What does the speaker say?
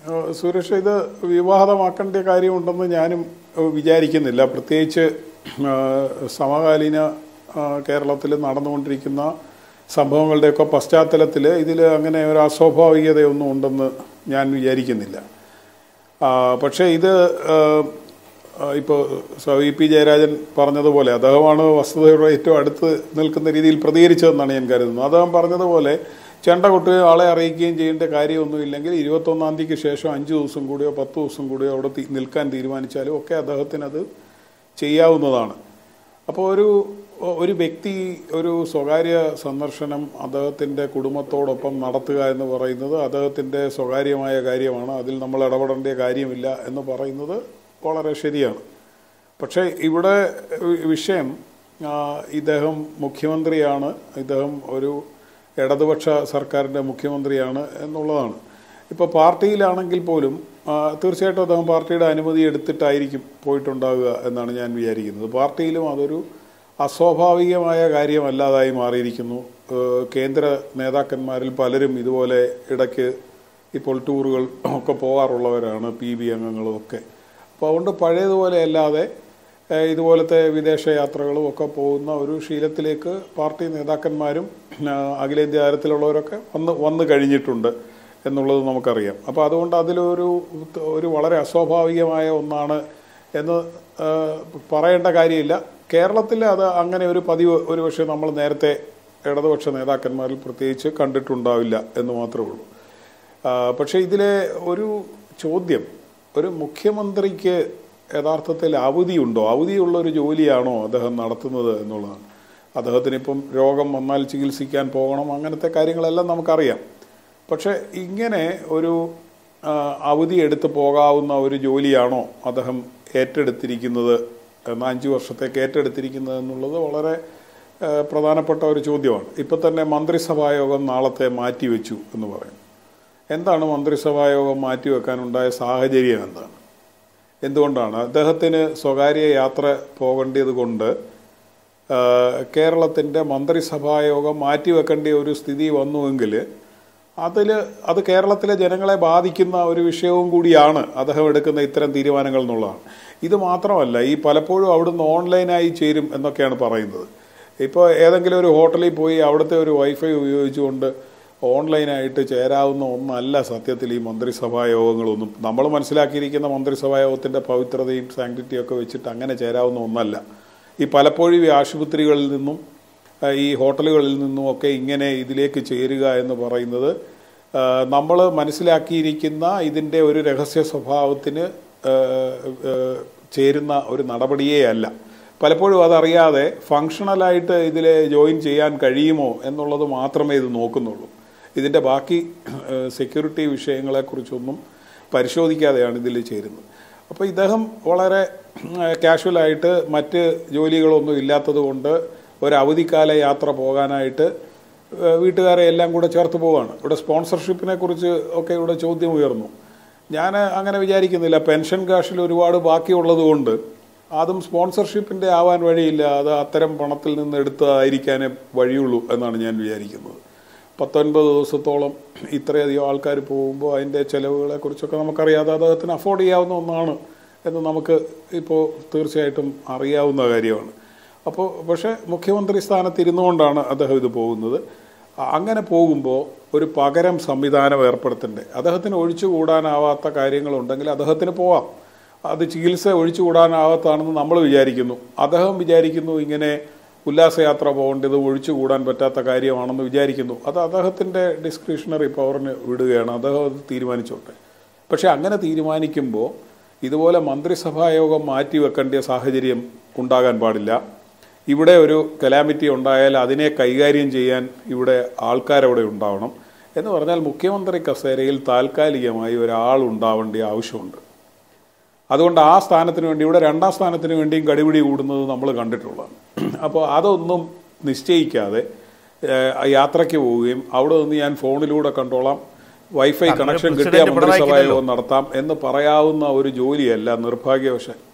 ഏഹ് സുരേഷ് ഇത് വിവാദമാക്കേണ്ട കാര്യമുണ്ടെന്ന് ഞാനും ഏഹ് വിചാരിക്കുന്നില്ല പ്രത്യേകിച്ച് ഏഹ് സമകാലീന കേരളത്തിൽ നടന്നുകൊണ്ടിരിക്കുന്ന സംഭവങ്ങളുടെയൊക്കെ പശ്ചാത്തലത്തിൽ ഇതിൽ അങ്ങനെ ഒരു അസ്വാഭാവികതയൊന്നും ഉണ്ടെന്ന് ഞാൻ വിചാരിക്കുന്നില്ല ആ, പക്ഷേ ഇത് ഇപ്പോൾ വി പി ജയരാജൻ പറഞ്ഞതുപോലെ അദ്ദേഹമാണ് വസ്തുതയുടെ ഏറ്റവും അടുത്ത് നിൽക്കുന്ന രീതിയിൽ പ്രതികരിച്ചതെന്നാണ് ഞാൻ കരുതുന്നത് അദ്ദേഹം പറഞ്ഞതുപോലെ ചെണ്ട കൊട്ടുകയും ആളെ അറിയിക്കുകയും ചെയ്യേണ്ട കാര്യമൊന്നുമില്ലെങ്കിൽ ഇരുപത്തൊന്നാം തീയതിക്ക് ശേഷം അഞ്ച് ദിവസം കൂടിയോ പത്ത് ദിവസം കൂടിയോ അവിടെ തി- നിൽക്കാൻ തീരുമാനിച്ചാലും ഒക്കെ അദ്ദേഹത്തിന് അത് ചെയ്യാവുന്നതാണ് അപ്പോൾ ഒരു ഒരു വ്യക്തി ഒരു സ്വകാര്യ സന്ദർശനം അദ്ദേഹത്തിൻ്റെ കുടുംബത്തോടൊപ്പം നടത്തുക എന്ന് പറയുന്നത് അദ്ദേഹത്തിൻ്റെ സ്വകാര്യമായ കാര്യമാണ് അതിൽ നമ്മൾ ഇടപെടേണ്ട കാര്യമില്ല എന്ന് പറയുന്നത് വളരെ ശരിയാണ് പക്ഷേ ഇവിടെ വി- വിഷയം ആ, ഇദ്ദേഹം മുഖ്യമന്ത്രിയാണ് ഇദ്ദേഹം ഒരു ഇടതുപക്ഷ സർക്കാരിൻ്റെ മുഖ്യമന്ത്രിയാണ് എന്നുള്ളതാണ് ഇപ്പോൾ പാർട്ടിയിലാണെങ്കിൽ പോലും ആ, തീർച്ചയായിട്ടും അദ്ദേഹം പാർട്ടിയുടെ അനുമതി എടുത്തിട്ടായിരിക്കും പോയിട്ടുണ്ടാവുക എന്നാണ് ഞാൻ വിചാരിക്കുന്നത് പാർട്ടിയിലും അതൊരു അസ്വാഭാവികമായ കാര്യമല്ലാതായി മാറിയിരിക്കുന്നു ഏഹ് കേന്ദ്ര നേതാക്കന്മാരിൽ പലരും ഇതുപോലെ ഇടയ്ക്ക് ഇപ്പോൾ ടൂറുകൾ ഒക്കെ പോകാറുള്ളവരാണ് പി ബി അംഗങ്ങളും ഒക്കെ അപ്പോൾ അതുകൊണ്ട് പഴയതുപോലെ അല്ലാതെ ഏഹ് ഇതുപോലത്തെ വിദേശ യാത്രകളും ഒക്കെ പോകുന്ന ഒരു ശീലത്തിലേക്ക് പാർട്ടി നേതാക്കന്മാരും ആഹ് അഖിലേന്ത്യാ തലത്തിലുള്ളവരൊക്കെ വന്ന് വന്നു കഴിഞ്ഞിട്ടുണ്ട് എന്നുള്ളത് നമുക്കറിയാം അപ്പോൾ അതുകൊണ്ട് അതിലൊരു ഒരു വളരെ അസ്വാഭാവികമായ ഒന്നാണ് എന്ന് ആഹ് പറയേണ്ട കാര്യമില്ല കേരളത്തിൽ അത് അങ്ങനെ ഒരു പതിവ് ഒരു പക്ഷേ നമ്മൾ നേരത്തെ ഇടതുപക്ഷ നേതാക്കന്മാരിൽ പ്രത്യേകിച്ച് കണ്ടിട്ടുണ്ടാവില്ല എന്ന് മാത്രമേ ഉള്ളൂ ആ, പക്ഷേ ഇതിലെ ഒരു ചോദ്യം ഒരു മുഖ്യമന്ത്രിക്ക് യഥാർത്ഥത്തിൽ അവധിയുണ്ടോ അവധിയുള്ള ഒരു ജോലിയാണോ അദ്ദേഹം നടത്തുന്നത് എന്നുള്ളതാണ് അദ്ദേഹത്തിന് ഇപ്പം രോഗം വന്നാൽ ചികിത്സിക്കാൻ പോകണം അങ്ങനത്തെ കാര്യങ്ങളെല്ലാം നമുക്കറിയാം പക്ഷേ ഇങ്ങനെ ഒരു ആ, അവധി എടുത്ത് പോകാവുന്ന ഒരു ജോലിയാണോ അദ്ദേഹം ഏറ്റെടുത്തിരിക്കുന്നത് എന്ന അഞ്ച് വർഷത്തേക്ക് ഏറ്റെടുത്തിരിക്കുന്നത് എന്നുള്ളത് വളരെ ആ, പ്രധാനപ്പെട്ട ഒരു ചോദ്യമാണ് ഇപ്പം തന്നെ മന്ത്രിസഭാ യോഗം നാളത്തെ മാറ്റിവെച്ചു എന്ന് പറയുന്നു എന്താണ് മന്ത്രിസഭാ യോഗം മാറ്റിവെക്കാനുണ്ടായ സാഹചര്യം എന്താണ് എന്തുകൊണ്ടാണ് അദ്ദേഹത്തിന് സ്വകാര്യ യാത്ര പോകേണ്ടത് കൊണ്ട് ആ, കേരളത്തിൻ്റെ മന്ത്രിസഭാ യോഗം മാറ്റിവെക്കേണ്ട ഒരു സ്ഥിതി വന്നുവെങ്കിൽ അതിൽ അത് കേരളത്തിലെ ജനങ്ങളെ ബാധിക്കുന്ന ഒരു വിഷയവും കൂടിയാണ് അദ്ദേഹം എടുക്കുന്ന ഇത്തരം തീരുമാനങ്ങൾ എന്നുള്ളതാണ് ഇത് മാത്രമല്ല ഈ പലപ്പോഴും അവിടുന്ന് ഓൺലൈനായി ചേരും എന്നൊക്കെയാണ് പറയുന്നത് ഇപ്പോൾ ഏതെങ്കിലും ഒരു ഹോട്ടലിൽ പോയി അവിടുത്തെ ഒരു വൈഫൈ ഉപയോഗിച്ചുകൊണ്ട് ഓൺലൈനായിട്ട് ചേരാവുന്ന ഒന്നല്ല സത്യത്തിൽ ഈ മന്ത്രിസഭാ യോഗങ്ങളൊന്നും നമ്മൾ മനസ്സിലാക്കിയിരിക്കുന്ന മന്ത്രിസഭാ യോഗത്തിൻ്റെ പവിത്രതയും സാങ്ക്ടിറ്റിയും ഒക്കെ വെച്ചിട്ട് അങ്ങനെ ചേരാവുന്ന ഒന്നല്ല ഈ പലപ്പോഴും ഈ ആശുപത്രികളിൽ നിന്നും ആ, ഈ ഹോട്ടലുകളിൽ നിന്നും ഒക്കെ ഇങ്ങനെ ഇതിലേക്ക് ചേരുക എന്ന് പറയുന്നത് നമ്മൾ മനസ്സിലാക്കിയിരിക്കുന്ന ഇതിൻ്റെ ഒരു രഹസ്യ സ്വഭാവത്തിന് ആ, ആ, ചേരുന്ന ഒരു നടപടിയേ അല്ല പലപ്പോഴും അതറിയാതെ ഫങ്ഷണലായിട്ട് ഇതിൽ ജോയിൻ ചെയ്യാൻ കഴിയുമോ എന്നുള്ളത് മാത്രമേ ഇത് നോക്കുന്നുള്ളൂ ഇതിൻ്റെ ബാക്കി സെക്യൂരിറ്റി വിഷയങ്ങളെക്കുറിച്ചൊന്നും പരിശോധിക്കാതെയാണ് ഇതിൽ ചേരുന്നത് അപ്പോൾ ഇദ്ദേഹം വളരെ കാഷ്വലായിട്ട് മറ്റ് ജോലികളൊന്നും ഇല്ലാത്തത് കൊണ്ട് ഒരു അവധിക്കാല യാത്ര പോകാനായിട്ട് ഏഹ് വീട്ടുകാരെ എല്ലാം കൂടെ ചേർത്ത് പോവുകയാണ് ഇവിടെ സ്പോൺസർഷിപ്പിനെ കുറിച്ച് ഒക്കെ ഇവിടെ ചോദ്യം ഉയർന്നു ഞാൻ അങ്ങനെ വിചാരിക്കുന്നില്ല പെൻഷൻ കാഷിൽ ഒരുപാട് ബാക്കിയുള്ളത് കൊണ്ട് അതും സ്പോൺസർഷിപ്പിൻ്റെ ആവാൻ വഴിയില്ല അത് അത്തരം പണത്തിൽ നിന്ന് എടുത്തതായിരിക്കാനേ വഴിയുള്ളൂ എന്നാണ് ഞാൻ വിചാരിക്കുന്നത് പത്തൊൻപത് ദിവസത്തോളം ഇത്രയധികം ആൾക്കാർ പോകുമ്പോൾ അതിൻ്റെ ചിലവുകളെ കുറിച്ചൊക്കെ നമുക്കറിയാതെ അദ്ദേഹത്തിന് അഫോർഡ് ചെയ്യാവുന്ന ഒന്നാണ് എന്ന് നമുക്ക് ഇപ്പോൾ തീർച്ചയായിട്ടും അറിയാവുന്ന കാര്യമാണ് അപ്പോൾ പക്ഷേ മുഖ്യമന്ത്രി സ്ഥാനത്ത് ഇരുന്നുകൊണ്ടാണ് അദ്ദേഹം ഇത് പോകുന്നത് അങ്ങനെ പോകുമ്പോൾ ഒരു പകരം സംവിധാനം ഏർപ്പെടുത്തണ്ടേ അദ്ദേഹത്തിന് ഒഴിച്ചുകൂടാനാവാത്ത കാര്യങ്ങളുണ്ടെങ്കിൽ അദ്ദേഹത്തിന് പോവാം അത് ചികിത്സ ഒഴിച്ചുകൂടാനാവാത്തതാണെന്ന് നമ്മൾ വിചാരിക്കുന്നു അദ്ദേഹം വിചാരിക്കുന്നു ഇങ്ങനെ ഉല്ലാസയാത്ര പോകേണ്ടത് ഒഴിച്ചുകൂടാൻ പറ്റാത്ത കാര്യമാണെന്ന് വിചാരിക്കുന്നു അത് അദ്ദേഹത്തിൻ്റെ ഡിസ്ക്രിഷണറി പവറിന് വിടുകയാണ് അദ്ദേഹം അത് തീരുമാനിച്ചോട്ടെ പക്ഷെ അങ്ങനെ തീരുമാനിക്കുമ്പോൾ ഇതുപോലെ മന്ത്രിസഭാ യോഗം മാറ്റിവെക്കേണ്ട സാഹചര്യം ഉണ്ടാകാൻ പാടില്ല ഇവിടെ ഒരു കലാമിറ്റി ഉണ്ടായാൽ അതിനെ കൈകാര്യം ചെയ്യാൻ ഇവിടെ ആൾക്കാരവിടെ ഉണ്ടാവണം എന്ന് പറഞ്ഞാൽ മുഖ്യമന്ത്രി കസേരയിൽ താൽക്കാലികമായി ഒരാൾ ഉണ്ടാവേണ്ട ആവശ്യമുണ്ട് അതുകൊണ്ട് ആ സ്ഥാനത്തിന് വേണ്ടി ഇവിടെ രണ്ടാം സ്ഥാനത്തിന് വേണ്ടിയും കടിപിടി കൂടുന്നത് നമ്മൾ കണ്ടിട്ടുള്ളതാണ് അപ്പോൾ അതൊന്നും നിശ്ചയിക്കാതെ ഏഹ്, യാത്രയ്ക്ക് പോവുകയും അവിടെ നിന്ന് ഞാൻ ഫോണിലൂടെ കണ്ടോളാം വൈഫൈ അങ്ങനെ കണക്ഷൻ പ്രസിഡന്റ് കിട്ടിയ മന്ത്രിസഭാ പിണറായിക്കില്ലല്ലോ. യോഗം നടത്താം എന്ന് പറയാവുന്ന ഒരു ജോലിയല്ല നിർഭാഗ്യവശാൽ